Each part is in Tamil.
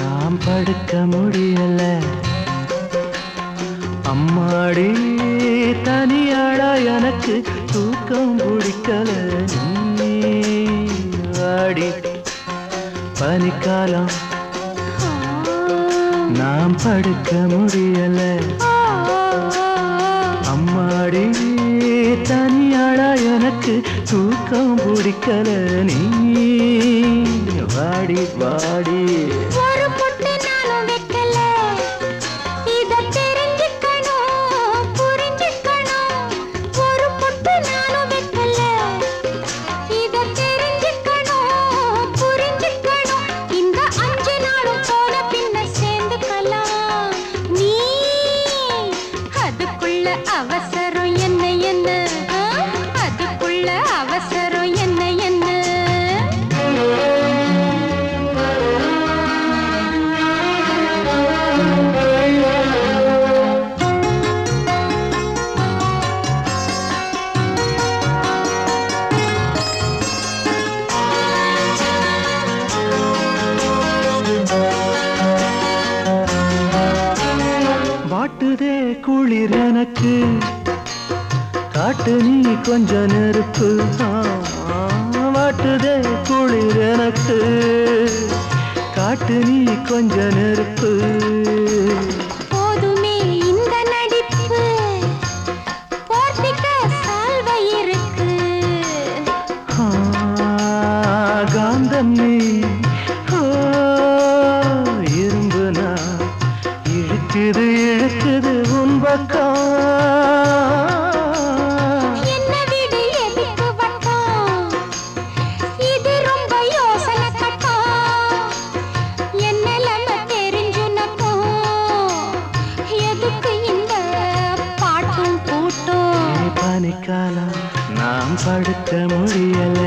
நாம் படுக்க முடியல அம்மாடி தனியாடா எனக்கு தூக்கம் பிடிக்கல நீ வாடி பனிக்காலம் நாம் படுக்க முடியல அம்மாடி தனியாடா எனக்கு தூக்கம் பிடிக்கல நீ வாடி வாடி ஒரு பொட்டு நானும் வைக்கல இத தெரிஞ்சுக்கணும் புரிஞ்சுக்கணும் ஒரு பொட்டு நானும் வைக்கல இத தெரிஞ்சுக்கணும் புரிஞ்சுக்கணும் இந்த அஞ்சு நாளும் போன பின்ன சேர்ந்துக்கலாம் நீ அதுக்குள்ள அவசரம் என்ன என்ன ஆ? அதுக்குள்ள அவசரம் என்ன என்ன வாட்டுதே குளிர் எனக்கு காட்டு நீ கொஞ்ச நெருப்பு ஆ, வாட்டுதே குளிர் எனக்கு காட்டு நீ கொஞ்ச நெருப்பு போதுமே இந்த நடிப்பு போர்த்திக்க சால்வை இருக்கு ஆ, காந்தம் நீ ஓ, இரும்பு நான் இழுக்குது இழுக்குது உன் பக்கம் என்ன விடு எதுக்கு வட்டம் இது ரொம்ப யோசனை கட்டம் என் நிலைமை தெரிஞ்சுனக்கும் எதுக்கு இந்த பாட்டும் கூட்டும் பனிக்காலம் நாம் படுக்க முடியல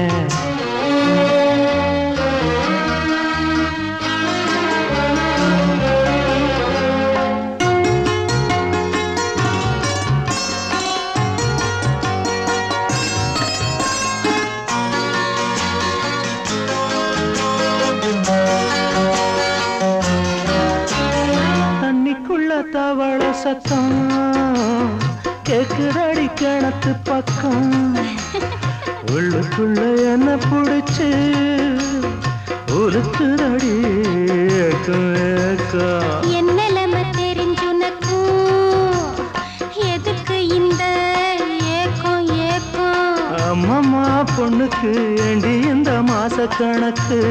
தண்ணிக்குள்ள தவள சத்தம் கேக்குதடி கிணத்து பக்கம் உள்ளுக்குள்ள என்ன புடிச்சு உருத்துதடி ஏக்கம் ஏக்கம் என் நிலைமை தெரிஞ்சுனக்கும் எதுக்கு இந்த ஏக்கம் ஏக்கம் அம்மம்மா பொண்ணுக்கு ஏண்டி இந்த மாச கணக்கு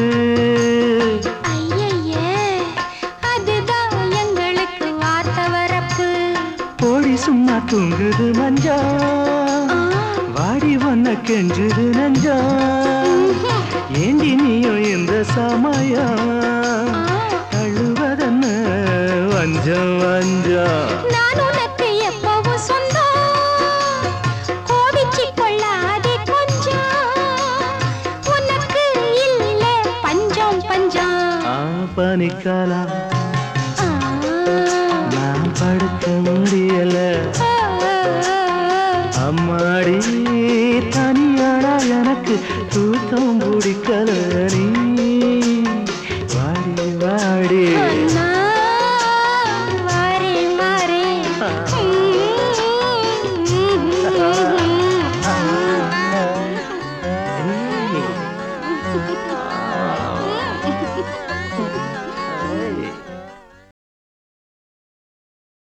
ஐயையே அதுதான் எங்களுக்கு வார்த்தை வரப்பு போடி சும்மா தூங்குது மஞ்சா ஆ, வாடி வண்ண கெஞ்சுது நஞ்சா ம்ஹும். ஏண்டி நீயும் இந்த சமயம் ஆ, அழுவதென்ன வஞ்சம் வஞ்சம் நான் உனக்கு எப்பவும் சொந்தம் கோபிச்சு கொள்ளாதே கொஞ்சம் உனக்கு இல்ல பஞ்சம் பஞ்சம் ஆ பனிக்காலம் ஆ, நான் படுக்க முடியல ஆ, அம்மாடி தனியாடா எனக்கு தூக்கம் பிடிக்கல நீ